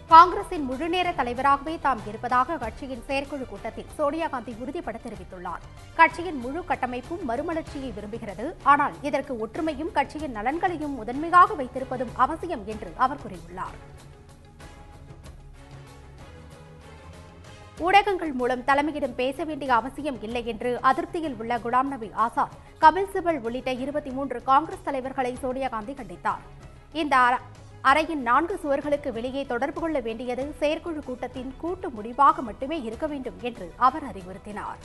காங்கிரசின் முழுநேர தலைவராகவே தாம் இருப்பதாக கட்சியின் செயற்குழு கூட்டத்தில் சோனியா காந்தி உறுதிபட தெரிவித்துள்ளார் கட்சியின் முழு கட்டமைப்பும் மறுமலர்ச்சியை விரும்புகிறது ஆனால் இதற்கு ஒற்றுமையும் கட்சியின் நலன்களையும் முதன்மையாக வைத்திருப்பதும் அவசியம் என்று அவர் கூறியுள்ளார் ஊடகங்கள் மூலம் தலைமையிடம் பேச வேண்டிய அவசியம் இல்லை என்று அதிருப்தியில் உள்ள குலாம் நபி ஆசாத் கபில் சிபல் உள்ளிட்ட இருபத்தி மூன்று காங்கிரஸ் தலைவர்களை சோனியா காந்தி கண்டித்தார் இந்த அற- அறையின் நான்கு சுவர்களுக்கு வெளியே தொடர்பு கொள்ள வேண்டியது செயற்குழு கூட்டத்தின் கூட்டு முடிவாக மட்டுமே இருக்க வேண்டும் என்று அவர் அறிவுறுத்தினார்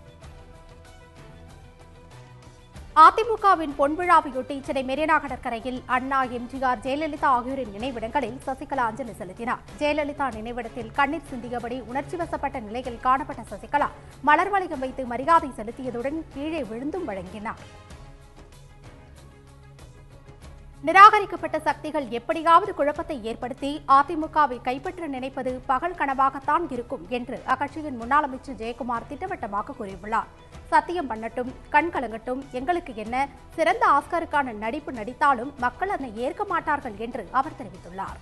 அதிமுகவின் பொன்விழாவையொட்டி சென்னை மெரினா கடற்கரையில் அண்ணா எம்ஜிஆர் ஜெயலலிதா ஆகியோரின் நினைவிடங்களில் சசிகலா அஞ்சலி செலுத்தினார் ஜெயலலிதா நினைவிடத்தில் கண்ணீர் சிந்தியபடி உணர்ச்சி வசப்பட்ட நிலையில் காணப்பட்ட சசிகலா மலர் வளையம் வைத்து மரியாதை செலுத்தியதுடன் கீழே விழுந்தும் வழங்கினார் நிராகரிக்கப்பட்ட சக்திகள் எப்படியாவது குழப்பத்தை ஏற்படுத்தி அதிமுகவை கைப்பற்ற நினைப்பது பகல் கனவாகத்தான் இருக்கும் என்று அக்கட்சியின் முன்னாள் அமைச்சர் ஜெயக்குமார் திட்டவட்டமாக கூறியுள்ளார் சத்தியம் பண்ணட்டும் கண் கலங்கட்டும் எங்களுக்கு என்ன சிறந்த ஆஸ்கருக்கான நடிப்பு நடித்தாலும் மக்கள் அதனை ஏற்க மாட்டார்கள் என்று அவர் தெரிவித்துள்ளார்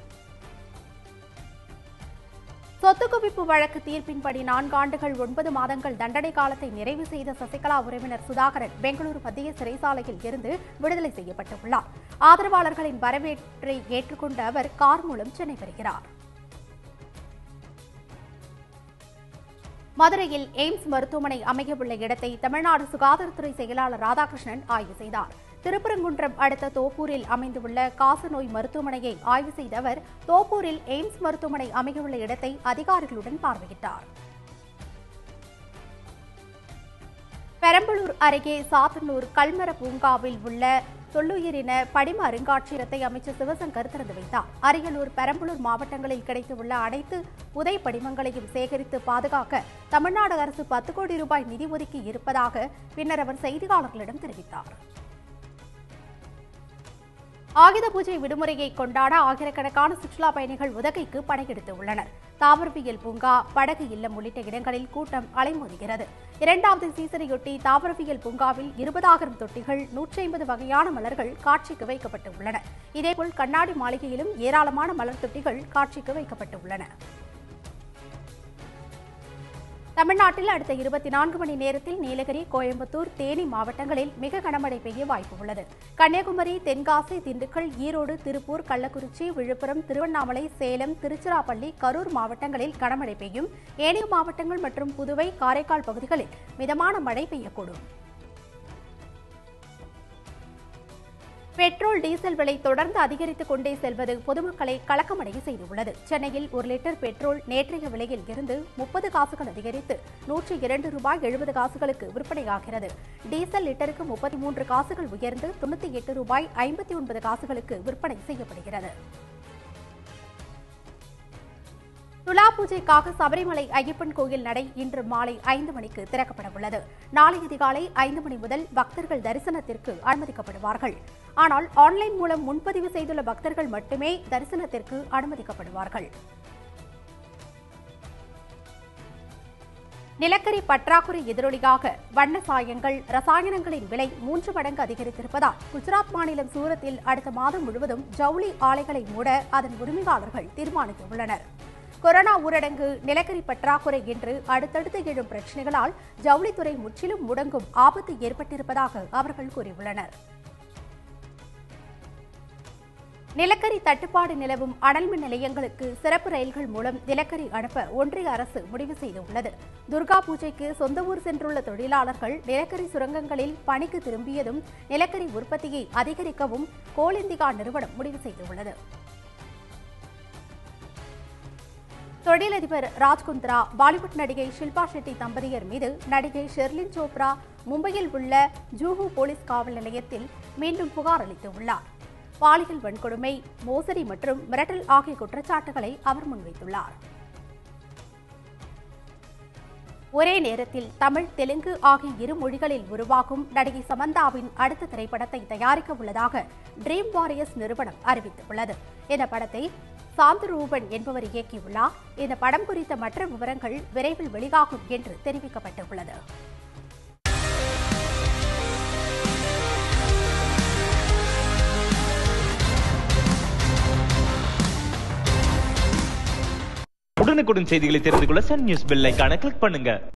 சொத்து குவிப்பு வழக்கு தீர்ப்பின்படி நான்கு ஆண்டுகள் ஒன்பது மாதங்கள் தண்டனை காலத்தை நிறைவு செய்த சசிகலா உறவினர் சுதாகரன் பெங்களூரு மத்திய சிறைச்சாலையில் இருந்து விடுதலை செய்யப்பட்டுள்ளார் ஆதரவாளர்களின் வரவேற்பை ஏற்றுக்கொண்ட அவர் கார் மூலம் சென்னை வருகிறார் மதுரையில் எய்ம்ஸ் மருத்துவமனை அமையவுள்ள இடத்தை தமிழ்நாடு சுகாதாரத்துறை செயலாளர் ராதாகிருஷ்ணன் ஆய்வு செய்தார் திருப்பரங்குன்றம் அடுத்த தோப்பூரில் அமைந்துள்ள காசநோய் மருத்துவமனையை ஆய்வு செய்த அவர் தோப்பூரில் எய்ம்ஸ் மருத்துவமனை அமையவுள்ள இடத்தை அதிகாரிகளுடன் பார்வையிட்டார் பெரம்பலூர் அருகே சாத்தனூர் கல்மர பூங்காவில் உள்ள தொல்லுயிரின படிம அருங்காட்சியகத்தை அமைச்சர் சிவசங்கர் திறந்து வைத்தார் அரியலூர் பெரம்பலூர் மாவட்டங்களில் கிடைத்துள்ள அனைத்து புதை படிமங்களையும் சேகரித்து பாதுகாக்க தமிழ்நாடு அரசு பத்து கோடி ரூபாய் நிதி ஒதுக்கி இருப்பதாக பின்னர் அவர் செய்தியாளர்களிடம் தெரிவித்தார் ஆயுத பூஜை விடுமுறையை கொண்டாட ஆயிரக்கணக்கான சுற்றுலா பயணிகள் உதகைக்கு படையெடுத்து உள்ளனர் தாவரவியல் பூங்கா படகு இல்லம் உள்ளிட்ட இடங்களில் கூட்டம் அலைமோதுகிறது இரண்டாவது சீசனையொட்டி தாவரவியல் பூங்காவில் இருபதாயிரம் தொட்டிகள் நூற்றி ஐம்பது வகையான மலர்கள் காட்சிக்கு வைக்கப்பட்டு உள்ளன இதேபோல் கண்ணாடி மாளிகையிலும் ஏராளமான மலர் தொட்டிகள் காட்சிக்கு வைக்கப்பட்டு உள்ளன தமிழ்நாட்டில் அடுத்த இருபத்தி நான்கு மணி நேரத்தில் நீலகிரி கோயம்புத்தூர் தேனி மாவட்டங்களில் மிக கனமழை பெய்ய வாய்ப்பு உள்ளது கன்னியாகுமரி தென்காசி திண்டுக்கல் ஈரோடு திருப்பூர் கள்ளக்குறிச்சி விழுப்புரம் திருவண்ணாமலை சேலம் திருச்சிராப்பள்ளி கரூர் மாவட்டங்களில் கனமழை பெய்யும் ஏனைய மாவட்டங்கள் மற்றும் புதுவை காரைக்கால் பகுதிகளில் மிதமான மழை பெய்யக்கூடும் பெட்ரோல் டீசல் விலை தொடர்ந்து அதிகரித்துக் கொண்டே செல்வது பொதுமக்களை கலக்கமடைய செய்துள்ளது சென்னையில் ஒரு லிட்டர் பெட்ரோல் நேற்றைய விலையில் இருந்து முப்பது காசுகள் அதிகரித்து நூற்றி இரண்டு ரூபாய் எழுபது காசுகளுக்கு விற்பனையாகிறது டீசல் லிட்டருக்கு முப்பத்தி மூன்று காசுகள் உயர்ந்து தொண்ணூற்றி எட்டு ரூபாய் ஐம்பத்தி ஒன்பது காசுகளுக்கு விற்பனை செய்யப்படுகிறது துலா பூஜைக்காக சபரிமலை ஐயப்பன் கோயில் நடை இன்று மாலை ஐந்து மணிக்கு திறக்கப்பட உள்ளது நாளை அதிகாலை ஐந்து மணி முதல் பக்தர்கள் தரிசனத்திற்கு அனுமதிக்கப்படுவார்கள் ஆனால் ஆன்லைன் மூலம் முன்பதிவு செய்துள்ள பக்தர்கள் மட்டுமே தரிசனத்திற்கு அனுமதிக்கப்படுவார்கள் நிலக்கரி பற்றாக்குறை எதிரொலியாக வண்ண சாயங்கள் ரசாயனங்களின் விலை மூன்று மடங்கு அதிகரித்திருப்பதால் குஜராத் மாநிலம் சூரத்தில் அடுத்த மாதம் முழுவதும் ஜவுளி ஆலைகளை மூட அதன் உரிமையாளர்கள் தீர்மானித்துள்ளனர் கொரோனா ஊரடங்கு நிலக்கரி பற்றாக்குறை என்று அடுத்தடுத்து எழும் பிரச்சினைகளால் ஜவுளித்துறை முற்றிலும் முடங்கும் ஆபத்து ஏற்பட்டிருப்பதாக அவர்கள் கூறியுள்ளனர் நிலக்கரி தட்டுப்பாடு நிலவும் அனல் மின் நிலையங்களுக்கு சிறப்பு ரயில்கள் மூலம் நிலக்கரி அனுப்ப ஒன்றிய அரசு முடிவு செய்துள்ளது துர்கா பூஜைக்கு சொந்த ஊர் சென்றுள்ள தொழிலாளர்கள் நிலக்கரி சுரங்கங்களில் பணிக்கு திரும்பியதும் நிலக்கரி உற்பத்தியை அதிகரிக்கவும் கோல் இந்தியா நிறுவனம் முடிவு செய்துள்ளது தொழிலதிபர் ராஜ்குந்த்ரா பாலிவுட் நடிகை ஷில்பா ஷெட்டி தம்பதியர் மீது நடிகை ஷெர்லின் சோப்ரா மும்பையில் உள்ள ஜூஹு போலீஸ் காவல் நிலையத்தில் மீண்டும் புகார் அளித்துள்ளார் பாலியல் வன்கொடுமை மோசடி மற்றும் மிரட்டல் ஆகிய குற்றச்சாட்டுகளை அவர் முன்வைத்துள்ளார் ஒரே நேரத்தில் தமிழ் தெலுங்கு ஆகிய இரு மொழிகளில் உருவாகும் நடிகை சமந்தாவின் அடுத்த திரைப்படத்தை தயாரிக்க உள்ளதாக ட்ரீம் வாரியர்ஸ் நிறுவனம் அறிவித்துள்ளது இந்த படத்தை சாந்து ரூபன் என்பவர் இயக்கியுள்ளார் இந்த படம் குறித்த மற்ற விவரங்கள் விரைவில் வெளியாகும் என்று தெரிவிக்கப்பட்டுள்ளது உடனுக்குடன் செய்திகளை தெரிந்து கொள்ள சன் நியூஸ் பெல் ஐகானை கிளிக் பண்ணுங்க